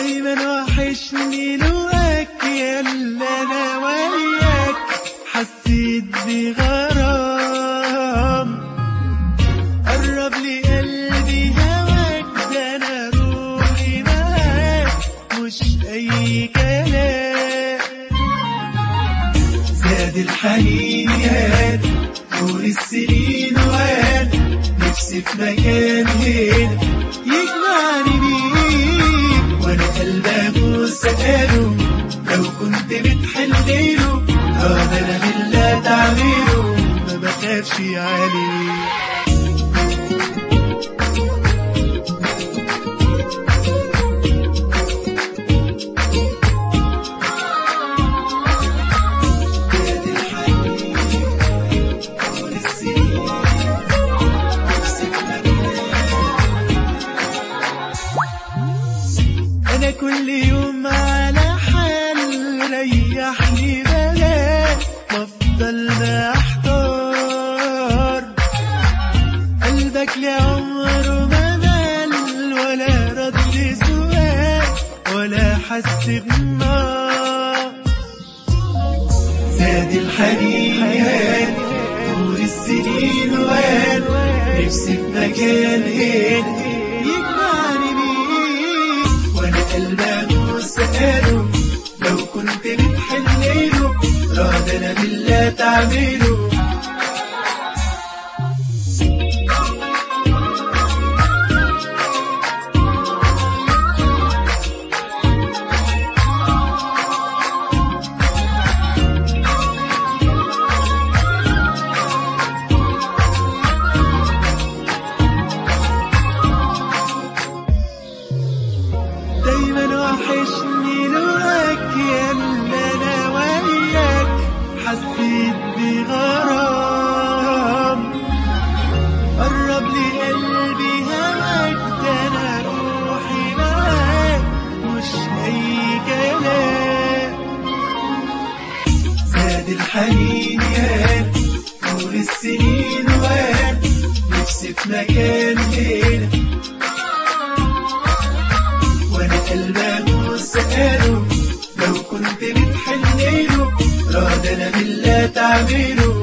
دايما وحشني لقاك يا اللي انا وياك حسيت بغرام قرب لي قلبي هواك ده انا روحي معاك مش اي كلام زاد الحنين ياد طول السنين واد نفسي في مكان هنا يجمعني بيك وانا قلبي ابوس قاله لو كنت بتحلله هذا انا بالله تعمله ما بخافش عليك زاد الحنين طول السنين نفسي في انا كل يوم على حال ريحني بلاش وافضل محتار قلبك لعمره ما مال ولا رد سؤال ولا حس بنار زاد الحنين طول السنين وان نفسي في مكان هنا يجمعني بيك وانا قلبي ابوس قاله لو كنت بتحلله راد انا بالله تعمله دايما وحشني لقاك يا اللي انا وياك حسيت بغرام قرب لي قلبي هواك ده انا روحي معاك مش اي كلام زاد الحنين يا طول السنين وان نفسي في مكان هنا وانا قلبي ابوس قاله لو كنت بتحلله راد انا بالله تعمله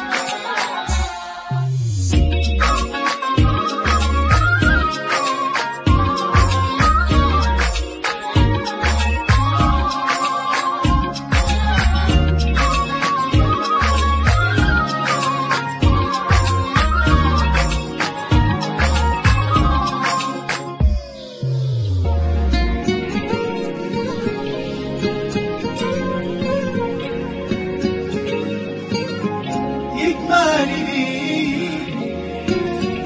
يجمعني بيك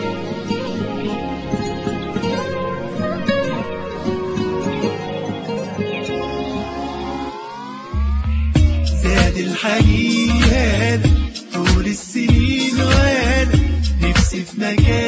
زاد الحنين طول السنين وانا نفسي في مكان